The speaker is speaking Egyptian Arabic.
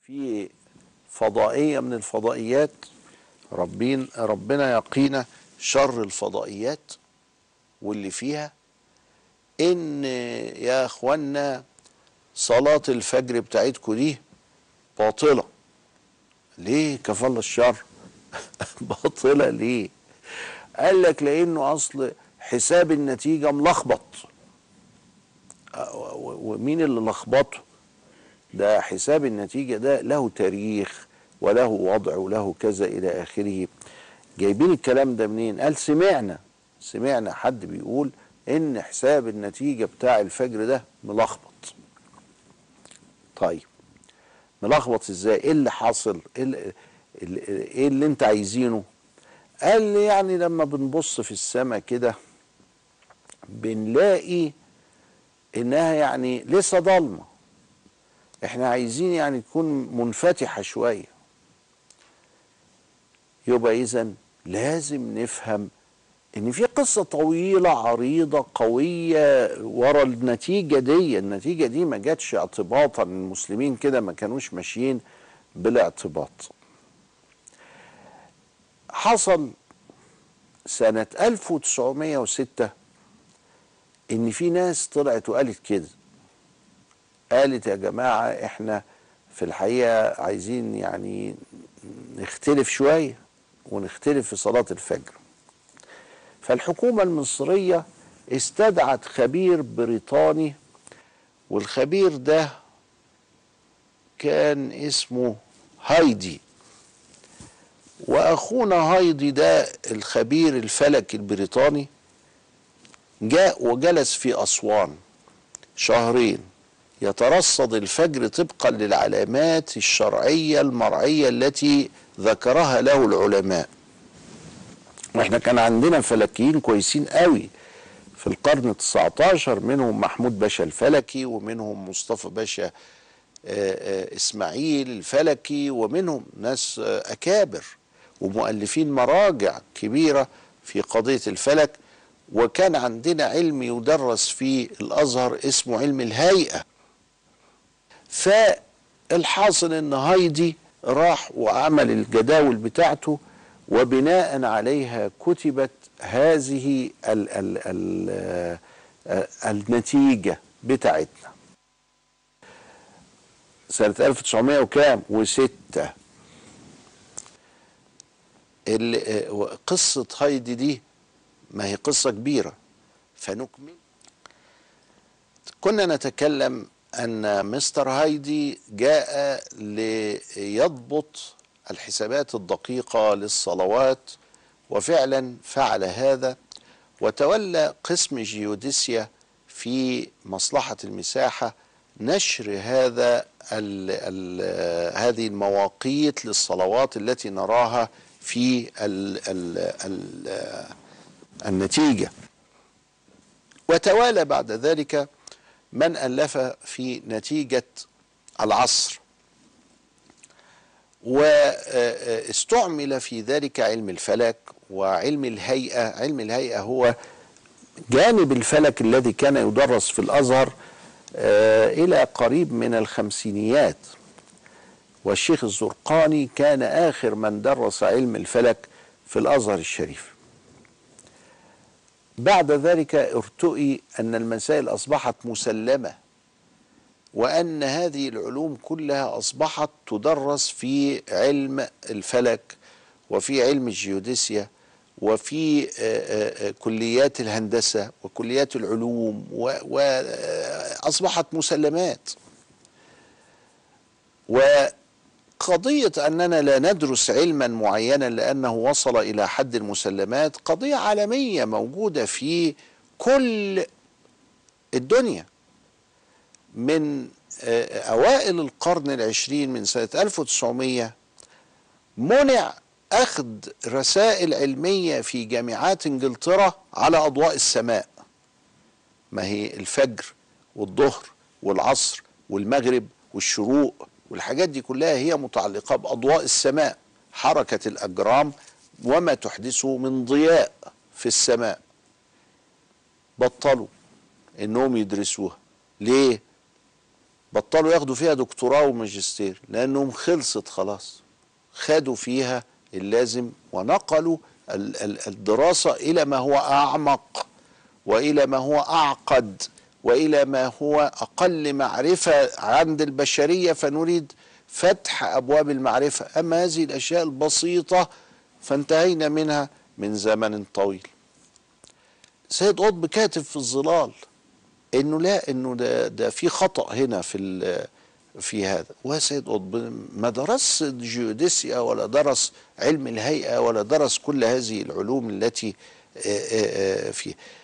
في فضائية من الفضائيات ربين ربنا يقينا شر الفضائيات واللي فيها ان يا اخوانا صلاة الفجر بتاعتكم دي باطلة ليه كفل الشر باطلة ليه قال لك لانه اصل حساب النتيجة ملخبط ومين اللي لخبطه ده حساب النتيجة ده له تاريخ وله وضع وله كذا إلى آخره جايبين الكلام ده منين قال سمعنا سمعنا حد بيقول إن حساب النتيجة بتاع الفجر ده ملخبط طيب ملخبط ازاي ايه اللي حاصل ايه اللي, إيه اللي انت عايزينه قال لي يعني لما بنبص في السماء كده بنلاقي انها يعني لسه ضلمه احنا عايزين يعني تكون منفتحه شويه يبقى اذا لازم نفهم ان في قصه طويله عريضه قويه ورا النتيجه دي النتيجه دي ما جاتش اعتباطا المسلمين كده ما كانوش ماشيين بالاعتباط حصل سنه 1906 ان في ناس طلعت وقالت كده قالت يا جماعه احنا في الحقيقه عايزين يعني نختلف شويه ونختلف في صلاه الفجر فالحكومه المصريه استدعت خبير بريطاني والخبير ده كان اسمه هايدي واخونا هايدي ده الخبير الفلكي البريطاني جاء وجلس في اسوان شهرين يترصد الفجر طبقا للعلامات الشرعيه المرعيه التي ذكرها له العلماء واحنا كان عندنا فلكيين كويسين قوي في القرن ال19 منهم محمود باشا الفلكي ومنهم مصطفى باشا اسماعيل الفلكي ومنهم ناس اكابر ومؤلفين مراجع كبيره في قضيه الفلك وكان عندنا علم يدرس في الازهر اسمه علم الهيئه فالحاصل ان هايدي راح وعمل الجداول بتاعته وبناء عليها كتبت هذه ال ال ال النتيجة بتاعتنا سنة 1900 وكام وستة قصة هايدي دي ما هي قصة كبيرة فنكمل كنا نتكلم أن مستر هايدي جاء ليضبط الحسابات الدقيقة للصلوات وفعلا فعل هذا وتولى قسم جيوديسيا في مصلحة المساحة نشر هذا ال ال هذه المواقيت للصلوات التي نراها في ال ال ال النتيجة وتوالى بعد ذلك من ألف في نتيجة العصر واستعمل في ذلك علم الفلك وعلم الهيئة علم الهيئة هو جانب الفلك الذي كان يدرس في الأزهر إلى قريب من الخمسينيات والشيخ الزرقاني كان آخر من درس علم الفلك في الأزهر الشريف بعد ذلك ارتؤي أن المسائل أصبحت مسلمة وأن هذه العلوم كلها أصبحت تدرس في علم الفلك وفي علم الجيوديسيا وفي كليات الهندسة وكليات العلوم وأصبحت مسلمات وقضية أننا لا ندرس علما معينا لأنه وصل إلى حد المسلمات قضية عالمية موجودة في كل الدنيا من أوائل القرن العشرين من سنة 1900 منع أخذ رسائل علمية في جامعات إنجلترا على أضواء السماء ما هي الفجر والظهر والعصر والمغرب والشروق والحاجات دي كلها هي متعلقة بأضواء السماء حركة الأجرام وما تحدثه من ضياء في السماء بطلوا إنهم يدرسوها ليه؟ بطلوا ياخدوا فيها دكتوراه وماجستير لانهم خلصت خلاص خدوا فيها اللازم ونقلوا الدراسه الى ما هو اعمق والى ما هو اعقد والى ما هو اقل معرفه عند البشريه فنريد فتح ابواب المعرفه اما هذه الاشياء البسيطه فانتهينا منها من زمن طويل سيد قطب كاتب في الظلال انه لا انه ده, ده في خطا هنا في في هذا وسيد قطب ما درس جيوديسيا ولا درس علم الهيئه ولا درس كل هذه العلوم التي فيه